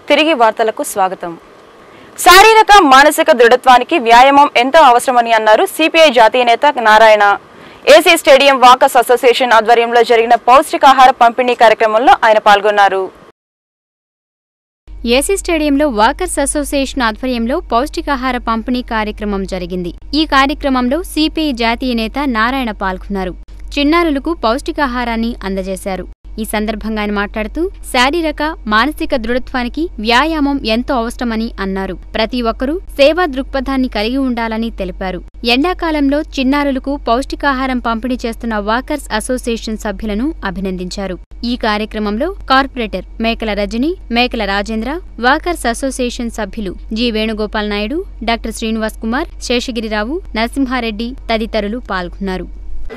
తిరిగి వార్తలకు స్వాగతం శారీరక మానసిక దృఢత్వానికి వ్యాయామం ఎంతో అవసరమని అన్నారు సిపిఐ జాతీయ నేత Narayana AC stadium walkers association ఆధ్వర్యంలో జరిగిన పౌష్టికాహార పంపిణీ కార్యక్రమంలో ఆయన పాల్గొన్నారు ఏసీ స్టేడియంలో వాకర్స్ అసోసియేషన్ ఆధ్వర్యంలో పౌష్టికాహార పంపిణీ కార్యక్రమం జరిగింది ఈ కార్యక్రమంలో సిపిఐ జాతీయ నేత నారాయణ పాల్గొన్నారు చిన్నారులకు పౌష్టికాహారాన్ని అందజేశారు ఈ సందర్భంగా ఆయన మాట్లాడుతూ శారీరక మానసిక దృఢత్వానికి వ్యాయామం ఎంతో అవసరమని అన్నారు ప్రతి ఒక్కరూ సేవా దృక్పథాన్ని కలిగి ఉండాలని తెలిపారు ఎండాకాలంలో చిన్నారులకు పౌష్టికాహారం పంపిణీ చేస్తున్న వాకర్స్ అసోసియేషన్ సభ్యులను అభినందించారు ఈ కార్యక్రమంలో corporator Mekala Rajani Mekala Rajendra walkers association సభ్యులు జి వేణుగోపాల్ నాయుడు డాక్టర్ శ్రీనివాస్ కుమార్ శేషగిరిరావు నరసింహారెడ్డి తదితరులు పాల్గొన్నారు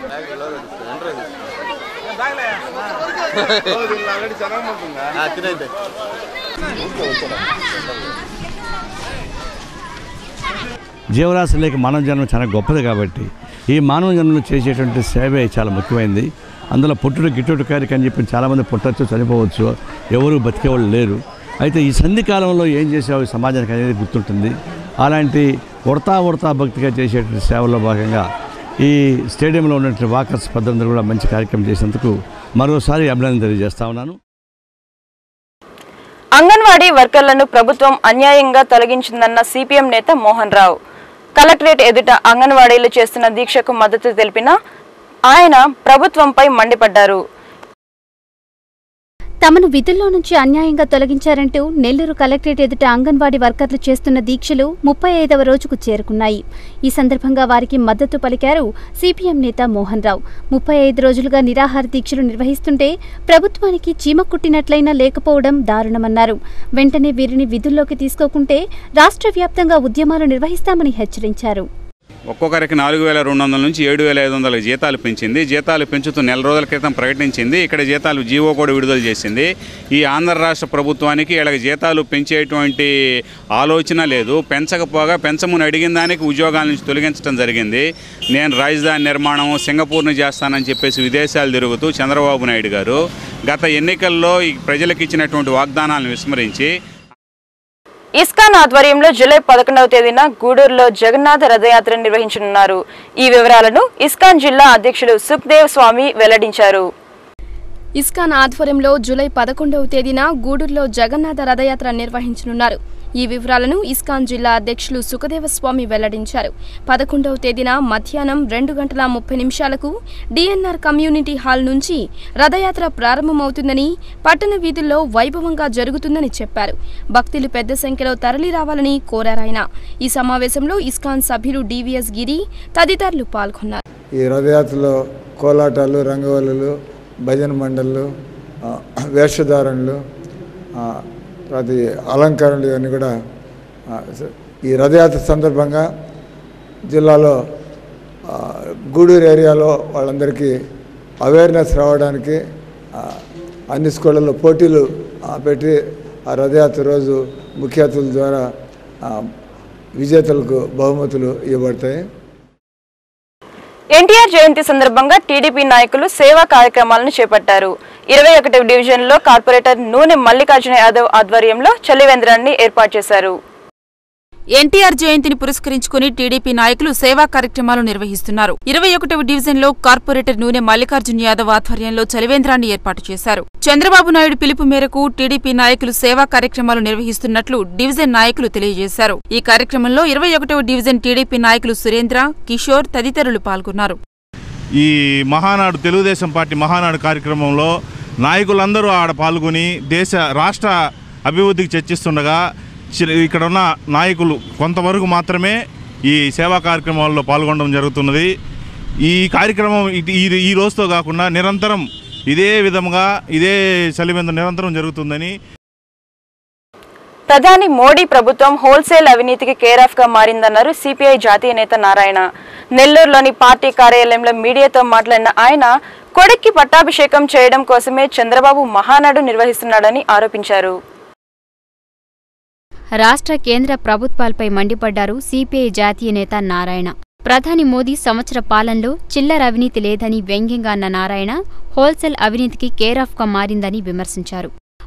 జీవరాశి లేక మానవ జన్మ చాలా గొప్పది కాబట్టి ఈ మానవ జన్మలో చేసేటువంటి సేవే చాలా ముఖ్యమైనది అందులో పుట్టుడు గిట్టుడు కారిక అని చెప్పి చాలామంది పుట్టచ్చు చనిపోవచ్చు ఎవరు బతికేవాళ్ళు లేరు అయితే ఈ సంధి కాలంలో ఏం చేసావు ఈ సమాజానికి అనేది గుర్తుంటుంది అలాంటి ఉడతా ఉడతా భక్తిగా చేసేటువంటి సేవలో భాగంగా ఈ స్టేడియంలో ఉన్నటువంటి వాకర్స్ పద్ధతులు కూడా మంచి కార్యక్రమం చేసినందుకు మరోసారి అభినందన తెలియజేస్తా ఉన్నాను అంగన్వాడీ వర్కర్లను ప్రభుత్వం అన్యాయంగా తొలగించిందన్న సిపిఎం నేత మోహన్ రావు కలెక్టరేట్ ఎదుట అంగన్వాడీలు చేస్తున్న దీక్షకు మద్దతు తెలిపిన ఆయన ప్రభుత్వంపై మండిపడ్డారు తమను విధుల్లో నుంచి అన్యాయంగా తొలగించారంటూ నెల్లూరు కలెక్టరేట్ ఎదుట అంగన్వాడీ వర్కర్లు చేస్తున్న దీక్షలు ముప్పై ఐదవ రోజుకు చేరుకున్నాయి ఈ సందర్భంగా వారికి మద్దతు పలికారు సిపిఎం నేత మోహన్ రావు ముప్పై ఐదు రోజులుగా నిరాహార దీక్షలు నిర్వహిస్తుంటే ప్రభుత్వానికి చీమ కుట్టినట్లయినా లేకపోవడం దారుణమన్నారు వెంటనే వీరిని విధుల్లోకి తీసుకోకుంటే రాష్ట్ర వ్యాప్తంగా ఉద్యమాలు నిర్వహిస్తామని హెచ్చరించారు ఒక్కొక్కరికి నాలుగు వేల రెండు వందల నుంచి ఏడు వేల ఐదు వందల జీతాలు పెంచింది జీతాలు పెంచుతూ నెల రోజుల క్రితం ప్రకటించింది ఇక్కడ జీతాలు జీవో కూడా విడుదల చేసింది ఈ ఆంధ్ర రాష్ట్ర ప్రభుత్వానికి వీళ్ళకి జీతాలు పెంచేటువంటి ఆలోచన లేదు పెంచకపోగా పెంచమని అడిగిన దానికి ఉద్యోగాల నుంచి తొలగించడం జరిగింది నేను రాజధాని నిర్మాణం సింగపూర్ని చేస్తానని చెప్పేసి విదేశాలు తిరుగుతూ చంద్రబాబు నాయుడు గారు గత ఎన్నికల్లో ఈ ప్రజలకు ఇచ్చినటువంటి వాగ్దానాలను విస్మరించి ఇస్కాన్ ఆధ్వర్యంలో జూలై పదకొండవ తేదీన గూడూరులో జగన్నాథ రథయాత్ర నిర్వహించనున్నారు ఈ వివరాలను ఇస్కాన్ జిల్లా అధ్యక్షులు సుఖ్దేవ్ స్వామి వెల్లడించారు ఇస్కాన్ ఆధ్వర్యంలో జూలై పదకొండవ తేదీన గూడూరులో జగన్నాథ రథయాత్ర నిర్వహించనున్నారు ఈ వివరాలను ఇస్కాన్ జిల్లా అధ్యక్షులు సుఖదేవస్వామి వెల్లడించారు పదకొండవ తేదీన మధ్యాహ్నం రెండు గంటల ముప్పై నిమిషాలకు డిఎన్ఆర్ కమ్యూనిటీ హాల్ నుంచి రథయాత్ర ప్రారంభమవుతుందని పట్టణ వీధుల్లో వైభవంగా జరుగుతుందని చెప్పారు భక్తులు పెద్ద సంఖ్యలో తరలి రావాలని కోరారాయన ఈ సమావేశంలో ఇస్కాన్ సభ్యులు డివిఎస్ గిరి తదితరులు పాల్గొన్నారు ఈ రథయాత్రలో కోలాటాలు రంగవల్లులు భజన మండళ్ళు ఆ, వేషధారణలు ఆ, ప్రతి అలంకరణలు ఇవన్నీ కూడా ఆ, స- ఈ రథయాత్ర సందర్భంగా జిల్లాలో ఆ, గూడూరు ఏరియాలో వాళ్ళందరికీ అవేర్నెస్ రావడానికి ఆ, అన్ని స్కూళ్ళల్లో పోటీలు ఆ, పెట్టి ఆ రథయాత్ర రోజు ముఖ్య అతిథుల ద్వారా ఆ, విజేతలకు బహుమతులు ఇవ్వబడతాయి ఎన్టీఆర్ జయంతి సందర్భంగా టీడీపీ నాయకులు సేవా కార్యక్రమాలను చేపట్టారు ఇరవై ఒకటవ డివిజన్లో కార్పొరేటర్ నూనె మల్లికార్జున యాదవ్ ఆధ్వర్యంలో చలివేంద్రాన్ని ఏర్పాటు చేశారు ఎన్టీఆర్ జయంతిని పురస్కరించుకుని టీడీపీ నాయకులు సేవా కార్యక్రమాలు నిర్వహిస్తున్నారు ఇరవై ఒకటవ డివిజన్లో కార్పొరేటర్ నూనె మల్లికార్జున యాదవ్ ఆధ్వర్యంలో చలివేంద్రాన్ని ఏర్పాటు చేశారు చంద్రబాబు నాయుడు పిలుపు మేరకు టీడీపీ నాయకులు సేవా కార్యక్రమాలు నిర్వహిస్తున్నట్లు డివిజన్ నాయకులు తెలియజేశారు ఈ కార్యక్రమంలో ఇరవై ఒకటవ డివిజన్ టీడీపీ నాయకులు సురేంద్ర కిషోర్ తదితరులు పాల్గొన్నారు ఈ మహానాడు తెలుగుదేశం పార్టీ మహానాడు కార్యక్రమంలో నాయకులందరూ ఆడ పాల్గొని దేశ రాష్ట్ర అభివృద్ధికి చర్చిస్తుండగా చి- ఇక్కడ ఉన్న నాయకులు కొంతవరకు మాత్రమే ఈ సేవా కార్యక్రమాల్లో పాల్గొనడం జరుగుతున్నది ఈ కార్యక్రమం ఇది- ఈ ఈ రోజుతో కాకుండా నిరంతరం ఇదే విధంగా ఇదే చలివేంద్ర నిరంతరం జరుగుతుందని ప్రధాని మోడీ ప్రభుత్వం హోల్సేల్ అవినీతికి కేర్ ఆఫ్ గా మారిందన్నారు సిపిఐ జాతీయ నేత నారాయణ నెల్లూరులోని పార్టీ కార్యాలయంలో మీడియాతో మాట్లాడిన ఆయన కొడుక్కి పట్టాభిషేకం చేయడం కోసమే చంద్రబాబు మహానాడు నిర్వహిస్తున్నాడని ఆరోపించారు రాష్ట్ర కేంద్ర ప్రభుత్వాలపై మండిపడ్డారు సిపిఐ జాతీయ నేత నారాయణ ప్రధాని మోదీ సంవత్సర పాలనలో చిల్లర అవినీతి లేదని వ్యంగ్యంగా అన్న నారాయణ హోల్సేల్ అవినీతికి కేర్ ఆఫ్ గా మారిందని విమర్శించారు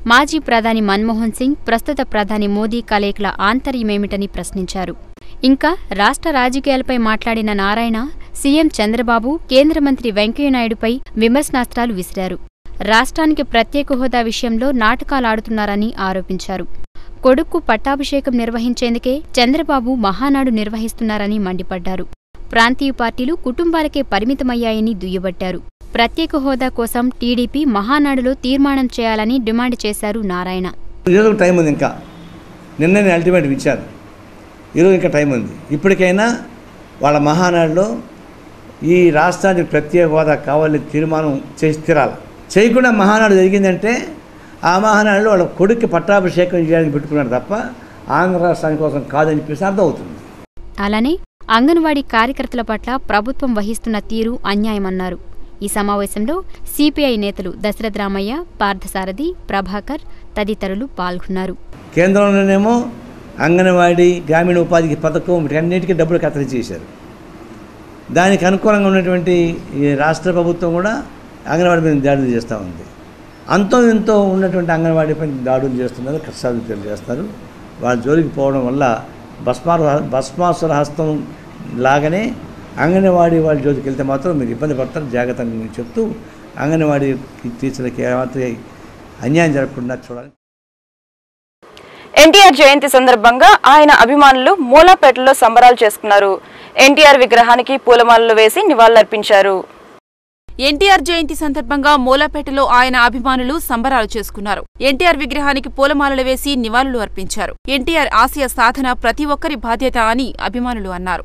మాజీ ప్రధాని మన్మోహన్ సింగ్ ప్రస్తుత ప్రధాని మోదీ కలయికల ఆంతర్యమేమిటని ప్రశ్నించారు ఇంకా రాష్ట్ర రాజకీయాలపై మాట్లాడిన నారాయణ సీఎం చంద్రబాబు కేంద్ర మంత్రి వెంకయ్యనాయుడుపై విమర్శనాస్త్రాలు విసిరారు రాష్ట్రానికి ప్రత్యేక హోదా విషయంలో నాటకాలాడుతున్నారని ఆరోపించారు కొడుక్కు పట్టాభిషేకం నిర్వహించేందుకే చంద్రబాబు మహానాడు నిర్వహిస్తున్నారని మండిపడ్డారు ప్రాంతీయ పార్టీలు కుటుంబాలకే పరిమితమయ్యాయని దుయ్యబట్టారు ప్రత్యేక హోదా కోసం టీడీపీ మహానాడులో తీర్మానం చేయాలని డిమాండ్ చేశారు నారాయణ ఈరోజు టైం ఉంది ఇంకా నిన్న నేను అల్టిమేట్ ఇచ్చాను ఈరోజు ఇంకా టైం ఉంది ఇప్పటికైనా వాళ్ళ మహానాడులో ఈ రాష్ట్రానికి ప్రత్యేక హోదా కావాలని తీర్మానం చేసి తీరాలి చేయకుండా మహానాడు జరిగిందంటే ఆ మహానాడులో వాళ్ళ కొడుక్కి పట్టాభిషేకం చేయడానికి పెట్టుకున్నాడు తప్ప ఆంధ్ర రాష్ట్రాని కోసం కాదని చెప్పేసి అర్థమవుతుంది అలానే అంగన్వాడీ కార్యకర్తల పట్ల ప్రభుత్వం వహిస్తున్న తీరు అన్యాయమన్నారు ఈ సమావేశంలో సిపిఐ నేతలు దశరథ రామయ్య పార్థసారథి ప్రభాకర్ తదితరులు పాల్గొన్నారు కేంద్రంలోనేమో అంగన్వాడీ గ్రామీణ ఉపాధికి పథకం వీటన్నిటికీ డబ్బులు కత్తరి చేశారు దానికి అనుకూలంగా ఉన్నటువంటి ఈ రాష్ట్ర ప్రభుత్వం కూడా అంగన్వాడీ మీద దాడులు చేస్తూ ఉంది అంతో ఇంతో ఉన్నటువంటి అంగన్వాడీ పైన దాడులు చేస్తున్నారు కష్టాలు చేస్తారు వాళ్ళ జోలికి పోవడం వల్ల భస్మార భస్మాసుర హస్తం లాగానే అంగన్వాడీ వాళ్ళ జోలికి వెళ్తే మాత్రం మీరు ఇబ్బంది పడతారు జాగ్రత్త అని నేను చెప్తూ అంగన్వాడీ టీచర్లకి ఏమాత్రం అన్యాయం జరగకుండా చూడాలి ఎన్టీఆర్ జయంతి సందర్భంగా ఆయన అభిమానులు మూలాపేటలో సంబరాలు చేసుకున్నారు ఎన్టీఆర్ విగ్రహానికి పూలమాలలు వేసి నివాళులర్పించారు ఎన్టీఆర్ జయంతి సందర్భంగా మూలాపేటలో ఆయన అభిమానులు సంబరాలు చేసుకున్నారు ఎన్టీఆర్ విగ్రహానికి పూలమాలలు వేసి నివాళులు అర్పించారు ఎన్టీఆర్ ఆశయ సాధన ప్రతి ఒక్కరి బాధ్యత అని అభిమానులు అన్నారు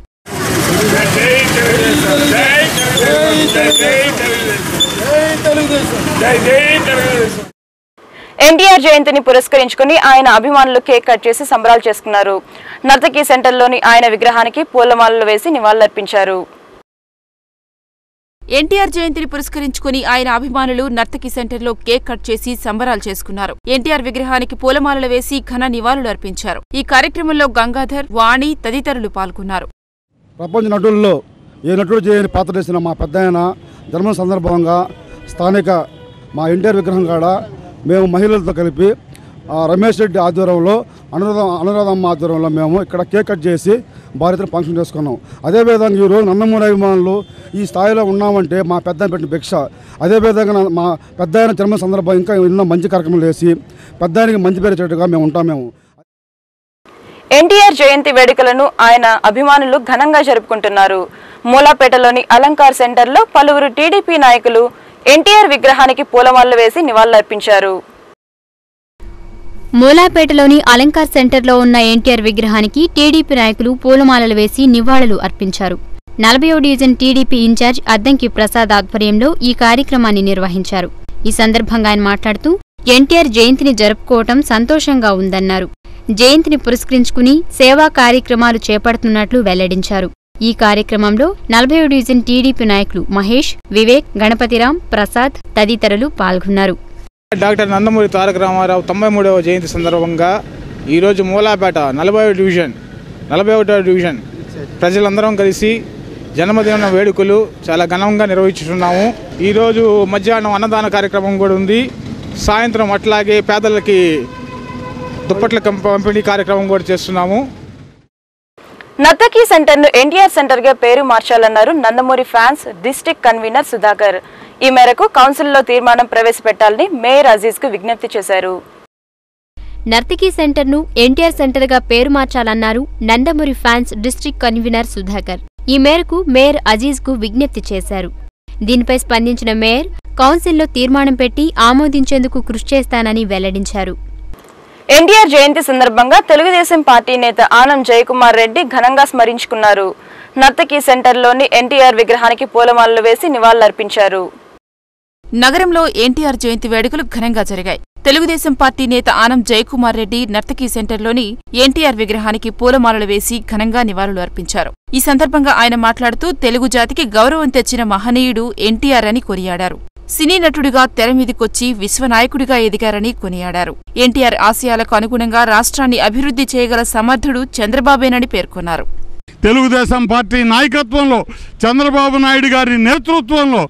ఎన్టీఆర్ జయంతిని పురస్కరించుకుని ఆయన అభిమానులు కేక్ కట్ చేసి సంబరాలు చేసుకున్నారు నర్తకి సెంటర్లోని ఆయన విగ్రహానికి పూలమాలలు వేసి నివాళులర్పించారు ఎన్టీఆర్ జయంతిని పురస్కరించుకుని ఆయన అభిమానులు నర్తకి సెంటర్లో కేక్ కట్ చేసి సంబరాలు చేసుకున్నారు ఎన్టీఆర్ విగ్రహానికి పూలమాలలు వేసి ఘన నివాళులు అర్పించారు ఈ కార్యక్రమంలో గంగాధర్ వాణి తదితరులు పాల్గొన్నారు ప్రపంచ నటుల్లో ఏ నటుడు చేయని పాత్ర చేసిన మా పెద్ద ఆయన జన్మ సందర్భంగా స్థానిక మా ఎన్టీఆర్ విగ్రహం కాడ మేము మహిళలతో కలిపి ఆ, రమేష్ రెడ్డి ఆధ్వర్యంలో అనురాధ అనురాధమ్మ ఆధ్వర్యంలో మేము ఇక్కడ కేక్ కట్ చేసి భారతీయ ఫంక్షన్ చేసుకున్నాం అదేవిధంగా ఈరోజు నందమూరి అభిమానులు ఈ స్థాయిలో ఉన్నామంటే మా పెద్ద ఆయన పెట్టిన భిక్ష అదేవిధంగా నా- మా పెద్ద ఆయన జన్మ సందర్భంగా ఇంకా ఎన్నో మంచి కార్యక్రమాలు చేసి పెద్ద ఆయనకి మంచి పేరు వచ్చేట్టుగా మేము ఉంటాం మేము ఎన్టీఆర్ జయంతి వేడుకలను ఆయన అభిమానులు ఘనంగా జరుపుకుంటున్నారు మూలాపేటలోని అలంకార్ సెంటర్లో పలువురు టీడీపీ నాయకులు ఎన్టీఆర్ విగ్రహానికి పూలమాలలు వేసి నివాళులర్పించారు మూలాపేటలోని అలంకార్ సెంటర్లో ఉన్న ఎన్టీఆర్ విగ్రహానికి టీడీపీ నాయకులు పూలమాలలు వేసి నివాళులు అర్పించారు నలభైవ division TDP incharge Addanki Prasad ఆధ్వర్యంలో ఈ కార్యక్రమాన్ని నిర్వహించారు ఈ సందర్భంగా ఆయన మాట్లాడుతూ ఎన్టీఆర్ జయంతిని జరుపుకోవటం సంతోషంగా ఉందన్నారు జయంతిని పురస్కరించుకుని సేవా కార్యక్రమాలు చేపడుతున్నట్లు వెల్లడించారు ఈ కార్యక్రమంలో నలభై డివిజన్ టీడీపీ నాయకులు మహేష్ వివేక్ గణపతిరాం ప్రసాద్ తదితరులు పాల్గొన్నారు డాక్టర్ నందమూరి తారక రామారావు తొంభై మూడవ జయంతి సందర్భంగా ఈరోజు మూలాపేట నలభై డివిజన్ నలభై ఒకటో డివిజన్ ప్రజలందరం కలిసి జన్మదిన వేడుకలు చాలా ఘనంగా నిర్వహించుతున్నాము ఈరోజు మధ్యాహ్నం అన్నదాన కార్యక్రమం కూడా ఉంది సాయంత్రం అట్లాగే పేదలకి దుప్పట్ల కం- పంపిణీ కార్యక్రమం కూడా చేస్తున్నాము నర్తకి సెంటర్ ను ఎన్టీఆర్ సెంటర్ గా పేరు మార్చాలన్నారు Nandamuri fans district convener Sudhakar ఈ మేరకు కౌన్సిల్లో తీర్మానం ప్రవేశపెట్టాలని మేయర్ అజీజ్ కు విజ్ఞప్తి చేశారు నర్తకీ సెంటర్ను ఎన్టీఆర్ సెంటర్గా పేరు మార్చాలన్నారు Nandamuri fans district convener Sudhakar ఈ మేరకు మేయర్ అజీజ్కు విజ్ఞప్తి చేశారు దీనిపై స్పందించిన మేయర్ కౌన్సిల్లో తీర్మానం పెట్టి ఆమోదించేందుకు కృషి చేస్తానని వెల్లడించారు ఎన్టీఆర్ జయంతి సందర్భంగా తెలుగుదేశం పార్టీ నేత ఆనం జయకుమార్ రెడ్డి ఘనంగా స్మరించుకున్నారు నర్తకి సెంటర్లోని ఎన్టీఆర్ విగ్రహానికి పూలమాలలు వేసి నివాళులర్పించారు నగరంలో ఎన్టీఆర్ జయంతి వేడుకలు ఘనంగా జరిగాయి తెలుగుదేశం పార్టీ నేత ఆనం జయకుమార్ రెడ్డి నర్తకీ సెంటర్లోని ఎన్టీఆర్ విగ్రహానికి పూలమాలలు వేసి ఘనంగా నివాళులు అర్పించారు ఈ సందర్భంగా ఆయన మాట్లాడుతూ తెలుగు జాతికి గౌరవం తెచ్చిన మహనీయుడు ఎన్టీఆర్ అని కొనియాడారు సినీ నటుడిగా తెరమీదికొచ్చి విశ్వనాయకుడిగా ఎదిగారని కొనియాడారు ఎన్టీఆర్ ఆశయాలకు అనుగుణంగా రాష్ట్రాన్ని అభివృద్ధి చేయగల సమర్థుడు చంద్రబాబేనని పేర్కొన్నారు తెలుగుదేశం పార్టీ నాయకత్వంలో చంద్రబాబు నాయుడు గారి నేతృత్వంలో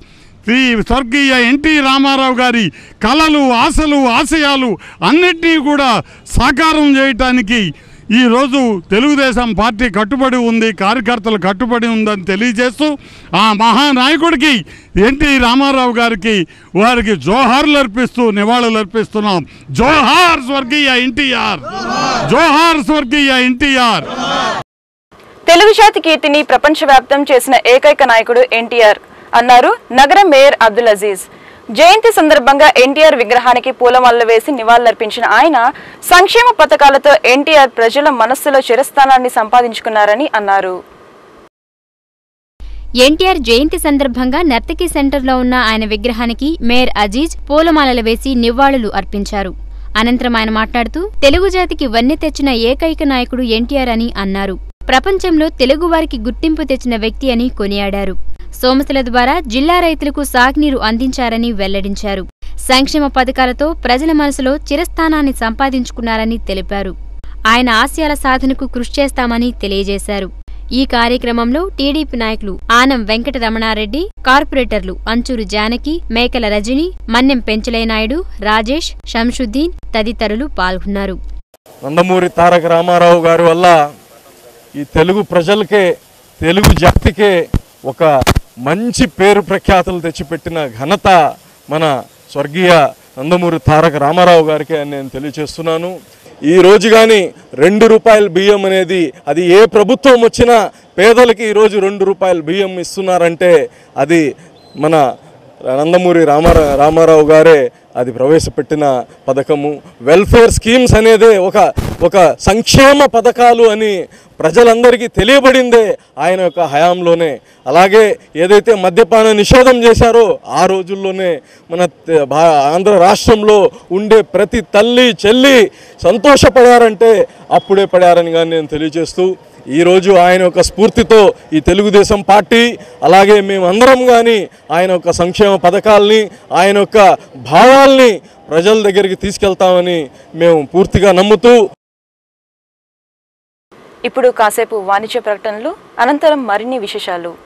శ్రీ స్వర్గీయ ఎన్టీ రామారావు గారి కళలు ఆశలు ఆశయాలు అన్నిటినీ కూడా సాకారం చేయటానికి ఈరోజు తెలుగుదేశం పార్టీ కట్టుబడి ఉంది కార్యకర్తలు కట్టుబడి ఉందని తెలియజేస్తూ ఆ మహానాయకుడికి ఎన్టీ రామారావు గారికి వారికి జోహార్లు అర్పిస్తూ నివాళులు అర్పిస్తున్నాం జోహార్ స్వర్గీయ ఎన్టీఆర్ జోహార్ స్వర్గీయ ఎన్టీఆర్ తెలుగు జాతి కీర్తిని ప్రపంచవ్యాప్తం చేసిన ఏకైక నాయకుడు ఎన్టీఆర్ అన్నారు నగర మేయర్ అబ్దుల్ అజీజ్ జయంతి సందర్భంగా ఎన్టీఆర్ విగ్రహానికి పూలమాలలు వేసి నివాళులర్పించిన ఆయన సంక్షేమ పథకాలతో ఎన్టీఆర్ ప్రజల మనస్సులో చిరస్థానాన్ని సంపాదించుకున్నారని అన్నారు ఎన్టీఆర్ జయంతి సందర్భంగా నర్తకి సెంటర్లో ఉన్న ఆయన విగ్రహానికి మేయర్ అజీజ్ పూలమాలలు వేసి నివాళులు అర్పించారు అనంతరం ఆయన మాట్లాడుతూ తెలుగు జాతికి వన్నె తెచ్చిన ఏకైక నాయకుడు ఎన్టీఆర్ అని అన్నారు ప్రపంచంలో తెలుగువారికి గుర్తింపు తెచ్చిన వ్యక్తి అని కొనియాడారు సోమతుల ద్వారా జిల్లా రైతులకు సాగునీరు అందించారని వెల్లడించారు సంక్షేమ పథకాలతో ప్రజల మనసులో చిరస్థానాన్ని సంపాదించుకున్నారని తెలిపారు ఆయన ఆశయాల సాధనకు కృషి చేస్తామని తెలియజేశారు ఈ కార్యక్రమంలో టీడీపీ నాయకులు ఆనం వెంకట రమణారెడ్డి కార్పొరేటర్లు అంచూరు జానకి మేకల రజని మన్నెం పెంచలేనాయుడు రాజేష్ షంషుద్దీన్ తదితరులు పాల్గొన్నారు నందమూరి తారక రామారావు గారి వల్ల ఈ తెలుగు ప్రజలకే తెలుగు జాతికే ఒక మంచి పేరు ప్రఖ్యాతులు తెచ్చిపెట్టిన ఘనత మన స్వర్గీయ నందమూరి తారక రామారావు గారికి అని నేను తెలియజేస్తున్నాను ఈ రోజు కానీ రెండు రూపాయల బియ్యం అనేది అది ఏ ప్రభుత్వం వచ్చినా పేదలకి ఈరోజు రెండు రూపాయల బియ్యం ఇస్తున్నారంటే అది మన నందమూరి రామారా రామారావు గారే అది ప్రవేశపెట్టిన పథకము వెల్ఫేర్ స్కీమ్స్ అనేదే ఒక ఒక సంక్షేమ పథకాలు అని ప్రజలందరికీ తెలియబడిందే ఆయన యొక్క హయాంలోనే అలాగే ఏదైతే మద్యపాన నిషేధం చేశారో ఆ రోజుల్లోనే మన తె- భా- ఆంధ్ర రాష్ట్రంలో ఉండే ప్రతి తల్లి చెల్లి సంతోషపడారంటే అప్పుడే పడారని కానీ నేను తెలియజేస్తూ ఈరోజు ఆయన యొక్క స్ఫూర్తితో ఈ తెలుగుదేశం పార్టీ అలాగే మేమందరం కానీ ఆయన యొక్క సంక్షేమ పథకాల్ని ఆయన యొక్క భావాల్ని ప్రజల దగ్గరికి తీసుకెళ్తామని మేము పూర్తిగా నమ్ముతూ ఇప్పుడు కాసేపు వాణిజ్య ప్రకటనలు అనంతరం మరిన్ని విశేషాలు